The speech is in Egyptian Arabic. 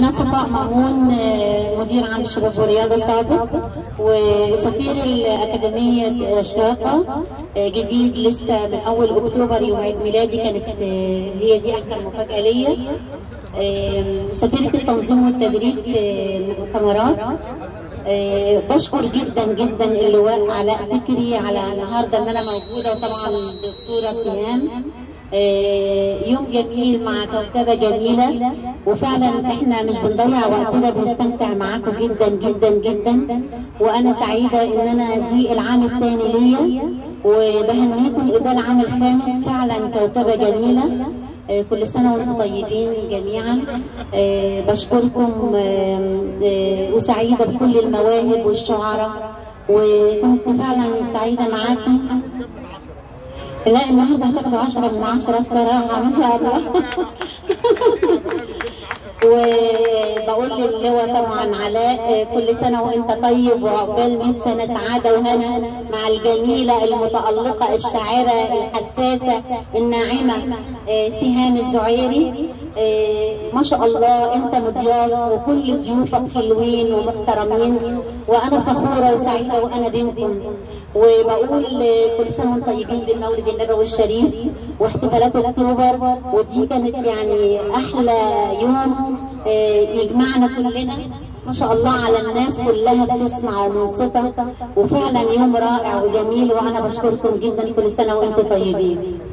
أنا صفاء مأمون آه، مدير عام الشباب والرياضة سابق وسفير الأكاديمية شراقة آه، جديد لسه من أول أكتوبر يوم عيد ميلادي كانت آه، هي دي أحسن مفاجأة ليا آه، سفيرة التنظيم والتدريب في المؤتمرات آه، بشكر جدا جدا اللواء علاء فكري على النهارده ان انا موجوده وطبعا الدكتوره سيهان آه، يوم جميل مع كوكبه جميله وفعلا احنا مش بنضيع وقتنا بنستمتع معاكم جدا جدا جدا وانا سعيده ان انا دي العام الثاني ليا وبهنيكم ده العام الخامس فعلا كوكبه جميله آه، كل سنة وانتم طيبين جميعا آه، بشكركم آه، آه، وسعيدة بكل المواهب والشعراء وكنت فعلا سعيدة معاكم لا النهارده هتاخدوا 10 من 10 بصراحة ما شاء الله وبقول للواء طبعا علاء آه، كل سنه وانت طيب وعقبال 100 سنه سعاده وهنا مع الجميله المتالقه الشاعره الحساسه الناعمه آه، سهام الزعيري آه، ما شاء الله انت مضياف وكل ضيوفك حلوين ومحترمين وانا فخوره وسعيده وانا بينكم وبقول آه، كل سنه وانتم طيبين بالمولد النبوي الشريف واحتفالات اكتوبر ودي كانت يعني احلى يوم آه، يجمعنا كلنا ما شاء الله على الناس كلها بتسمع ومنصته وفعلا يوم رائع وجميل وانا بشكركم جدا كل سنه وانتم طيبين